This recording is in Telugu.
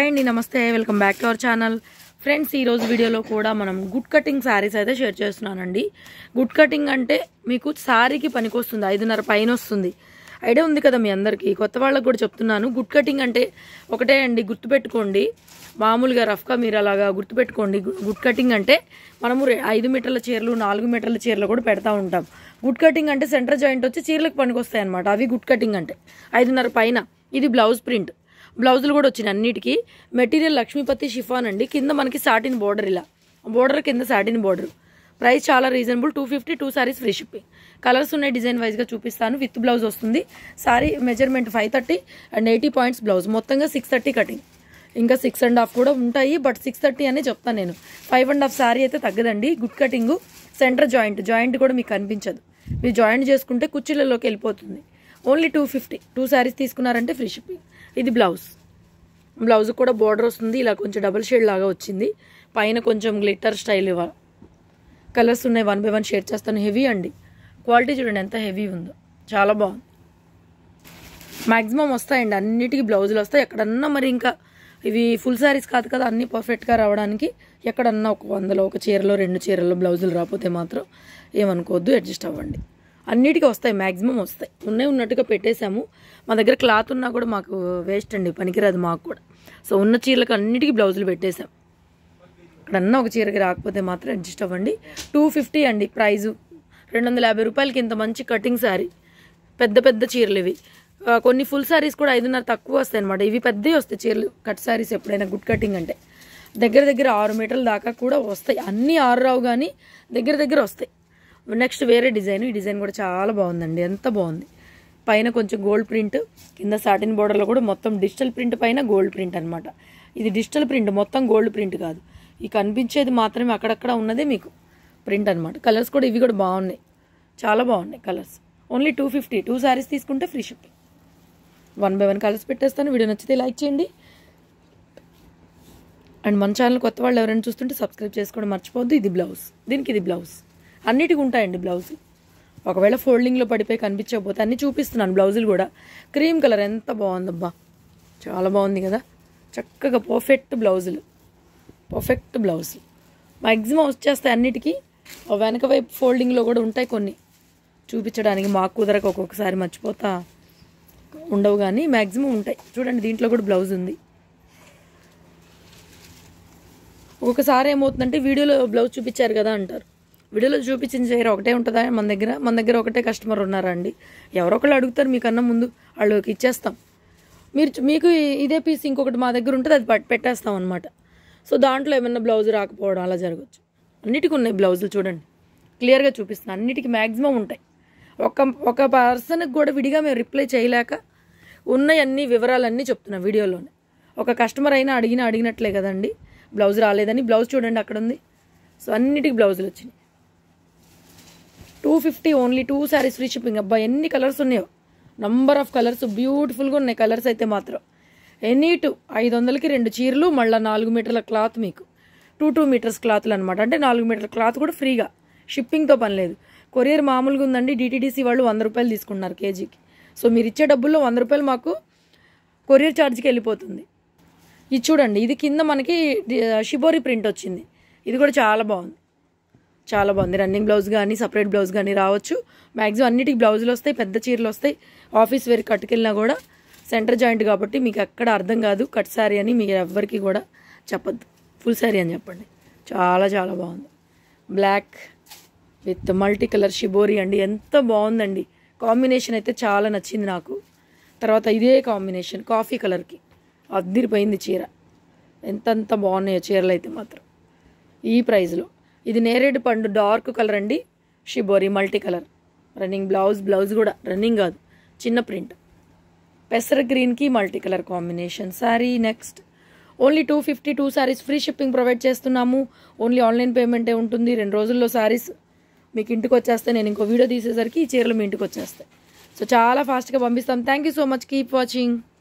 హాయ్ అండి నమస్తే welcome back to our channel friends ఈరోజు వీడియోలో కూడా మనం గుడ్ కటింగ్ శారీస్ అయితే షేర్ చేస్తున్నానండి గుడ్ కటింగ్ అంటే మీకు శారీకి పనికొస్తుంది ఐదున్నర పైన వస్తుంది ఐడియా ఉంది కదా మీ అందరికీ కొత్త వాళ్ళకి కూడా చెప్తున్నాను గుడ్ కటింగ్ అంటే ఒకటే అండి గుర్తుపెట్టుకోండి మామూలుగా రఫ్గా మీరు అలాగా గుర్తుపెట్టుకోండి గు- గుడ్ కటింగ్ అంటే మనము రె- ఐదు మీటర్ల చీరలు నాలుగు మీటర్ల చీరలు కూడా పెడతా ఉంటాం గుడ్ కటింగ్ అంటే సెంటర్ జాయింట్ వచ్చి చీరలకు పనికొస్తాయి అనమాట అవి గుడ్ కటింగ్ అంటే ఐదున్నర పైన ఇది బ్లౌజ్ ప్రింట్ బ్లౌజులు కూడా వచ్చినాయి అన్నిటికీ మెటీరియల్ లక్ష్మీపతి షిఫాన్ అండి కింద మనకి సాటిన్ బోర్డర్ ఇలా బోర్డర్ కింద సాటిన్ బోర్డర్ ప్రైస్ చాలా reasonable two fifty two saris free shipping colours ఉన్నాయి డిజైన్ వైజ్గా చూపిస్తాను విత్ బ్లౌజ్ వస్తుంది sari measurement five thirty and eighty points blouse మొత్తంగా సిక్స్ థర్టీ కటింగ్ ఇంకా సిక్స్ అండ్ హాఫ్ కూడా ఉంటాయి బట్ సిక్స్ థర్టీ అనే చెప్తాను నేను ఫైవ్ అండ్ హాఫ్ సారీ అయితే తగ్గదండి good cutting centre joint joint కూడా మీకు కనిపించదు మీరు జాయింట్ చేసుకుంటే కుర్చీలలోకి వెళ్ళిపోతుంది only two fifty two saris తీసుకున్నారంటే ఫ్రీ షిప్పింగ్ ఇది బ్లౌజ్ బ్లౌజ్ కూడా బోర్డర్ వస్తుంది ఇలా కొంచెం డబుల్ షేడ్ లాగా వచ్చింది పైన కొంచెం గ్లిట్టర్ స్టైల్ ఇవ్వ కలర్స్ ఉన్నాయి వన్ బై వన్ షేర్ చేస్తాను హెవీ అండి క్వాలిటీ చూడండి ఎంత హెవీ ఉందో చాలా బాగుంది మ్యాక్సిమం వస్తాయండి అన్నిటికీ బ్లౌజులు వస్తాయి ఎక్కడన్నా మరి ఇంకా ఇవి ఫుల్ శారీస్ కాదు కదా అన్నీ పర్ఫెక్ట్గా రావడానికి ఎక్కడన్నా ఒక వందలో ఒక చీరలో రెండు చీరల్లో బ్లౌజులు రాకపోతే మాత్రం ఏమనుకోవద్దు అడ్జస్ట్ అవ్వండి అన్నిటికీ వస్తాయి మ్యాక్సిమం వస్తాయి ఉన్నాయి ఉన్నట్టుగా పెట్టేశాము మా దగ్గర క్లాత్ ఉన్నా కూడా మాకు వేస్ట్ అండి పనికిరాదు మాకు కూడా సో ఉన్న చీరలకు అన్నిటికీ బ్లౌజులు పెట్టేశాం ఇక్కడన్నా ఒక చీరకి రాకపోతే మాత్రం అడ్జస్ట్ అవ్వండి టూ ఫిఫ్టీ అండి ప్రైజు రెండు వందల యాభై రూపాయలకి ఇంత మంచి కటింగ్ శారీ పెద్ద పెద్ద చీరలు ఇవి ఆ, కొన్ని ఫుల్ శారీస్ కూడా ఐదున్నర తక్కువ వస్తాయి అనమాట ఇవి పెద్దవి వస్తాయి చీరలు కట్ శారీస్ ఎప్పుడైనా గుడ్ కటింగ్ అంటే దగ్గర దగ్గర ఆరు మీటర్ల దాకా కూడా వస్తాయి అన్నీ ఆరు రావు కానీ దగ్గర దగ్గర వస్తాయి నెక్స్ట్ వేరే డిజైన్ ఈ డిజైన్ కూడా చాలా బాగుందండి ఎంత బాగుంది పైన కొంచెం గోల్డ్ ప్రింట్ కింద సాటిన్ బోర్డర్లో కూడా మొత్తం డిజిటల్ ప్రింట్ పైన గోల్డ్ ప్రింట్ అనమాట ఇది డిజిటల్ ప్రింట్ మొత్తం గోల్డ్ ప్రింట్ కాదు ఈ కనిపించేది మాత్రమే అక్కడక్కడ ఉన్నదే మీకు ప్రింట్ అనమాట కలర్స్ కూడా ఇవి కూడా బాగున్నాయి చాలా బాగున్నాయి colours only two fifty two saris తీసుకుంటే free shipping one by one colours పెట్టేస్తాను వీడియో నచ్చితే లైక్ చేయండి అండ్ మన ఛానల్ కొత్త వాళ్ళు ఎవరైనా చూస్తుంటే సబ్స్క్రైబ్ చేసుకోవడం మర్చిపోవద్దు ఇది బ్లౌజ్ దీనికి ఇది బ్లౌజ్ అన్నిటికి ఉంటాయండి బ్లౌజ్ ఒకవేళ ఫోల్డింగ్లో పడిపోయి కనిపించకపోతే అన్నీ చూపిస్తున్నాను బ్లౌజులు కూడా క్రీమ్ కలర్ ఎంత బాగుందబ్బా చాలా బాగుంది కదా చక్కగా పర్ఫెక్ట్ బ్లౌజులు పర్ఫెక్ట్ బ్లౌజ్ మ్యాక్సిమం వచ్చేస్తాయి అన్నిటికీ ఆ వెనక వైపు ఫోల్డింగ్లో కూడా ఉంటాయి కొన్ని చూపించడానికి మాకు కుదరక ఒక్కొక్కసారి మర్చిపోతా ఉండవు కానీ మ్యాక్సిమం ఉంటాయి చూడండి దీంట్లో కూడా బ్లౌజ్ ఉంది ఒక్కొక్కసారి ఏమవుతుందంటే వీడియోలో బ్లౌజ్ చూపించారు కదా అంటారు వీడియోలో చూపించిన చీర ఒకటే ఉంటుందా మన దగ్గర మన దగ్గర ఒకటే కస్టమర్ ఉన్నారా అండి ఎవరో ఒకళ్ళు అడుగుతారు మీకన్నా ముందు వాళ్ళకి ఇచ్చేస్తాం మీరు మీకు ఇదే పీస్ ఇంకొకటి మా దగ్గర ఉంటుంది అది పట్- పెట్టేస్తాం అనమాట సో దాంట్లో ఏమన్నా బ్లౌజ్ రాకపోవడం అలా జరగచ్చు అన్నిటికీ ఉన్నాయి బ్లౌజులు చూడండి క్లియర్గా చూపిస్తున్నాను అన్నిటికీ మ్యాక్సిమం ఉంటాయి ఒక ఒక పర్సన్కి కూడా విడిగా మేము రిప్లై చేయలేక ఉన్నయన్ని వివరాలన్నీ చెప్తున్నాం వీడియోలోనే ఒక కస్టమర్ అయినా అడిగినా అడిగినట్లే కదండి బ్లౌజ్ రాలేదని బ్లౌజ్ చూడండి అక్కడ ఉంది సో అన్నిటికీ బ్లౌజులు వచ్చినాయి two fifty only two saris free shipping అబ్బా ఎన్ని కలర్స్ ఉన్నాయో నంబర్ ఆఫ్ కలర్స్ బ్యూటిఫుల్గా ఉన్నాయి కలర్స్ అయితే మాత్రం ఎనీ టూ ఐదు వందలకి రెండు చీరలు మళ్ళీ నాలుగు మీటర్ల క్లాత్ మీకు టూ టూ మీటర్స్ క్లాత్లు అనమాట అంటే నాలుగు మీటర్ల క్లాత్ కూడా ఫ్రీగా షిప్పింగ్తో పని లేదు కొరియర్ మామూలుగా ఉందండి డిటీడీసీ వాళ్ళు వంద రూపాయలు తీసుకున్నారు కేజీకి సో మీరు ఇచ్చే డబ్బుల్లో వంద రూపాయలు మాకు కొరియర్ ఛార్జ్కి వెళ్ళిపోతుంది ఇది చూడండి ఇది కింద మనకి డి- షిబోరి ప్రింట్ వచ్చింది ఇది కూడా చాలా బాగుంది చాలా బాగుంది రన్నింగ్ బ్లౌజ్ కానీ సపరేట్ బ్లౌజ్ కానీ రావచ్చు మ్యాక్సిమం అన్నిటికి బ్లౌజులు వస్తాయి పెద్ద చీరలు వస్తాయి ఆఫీస్ వేర్ కట్టుకెళ్ళినా కూడా సెంటర్ జాయింట్ కాబట్టి మీకు ఎక్కడ అర్థం కాదు కట్ శారీ అని మీరు ఎవ్వరికి కూడా చెప్పద్దు ఫుల్ శారీ అని చెప్పండి చాలా చాలా బాగుంది black with multi colour shibori అండి ఎంత బాగుందండి కాంబినేషన్ అయితే చాలా నచ్చింది నాకు తర్వాత ఇదే కాంబినేషన్ కాఫీ కలర్కి అద్దిరిపోయింది చీర ఎంతంత బాగున్నాయో చీరలు అయితే మాత్రం ఈ ప్రైస్లో ఇది నేరేడు పండు డార్క్ కలర్ అండి shibori multi colour running blouse blouse కూడా రన్నింగ్ కాదు చిన్న ప్రింట్ పెసర గ్రీన్కి multi colour combination sari next only two fifty two saris free shipping provide చేస్తున్నాము ఓన్లీ ఆన్లైన్ పేమెంటే ఉంటుంది రెండు రోజుల్లో శారీస్ మీకు ఇంటికి వచ్చేస్తాయి నేను ఇంకో వీడియో తీసేసరికి ఈ చీరలు మీ ఇంటికి వచ్చేస్తాయి సో చాలా ఫాస్ట్గా పంపిస్తాం thank you so much keep watching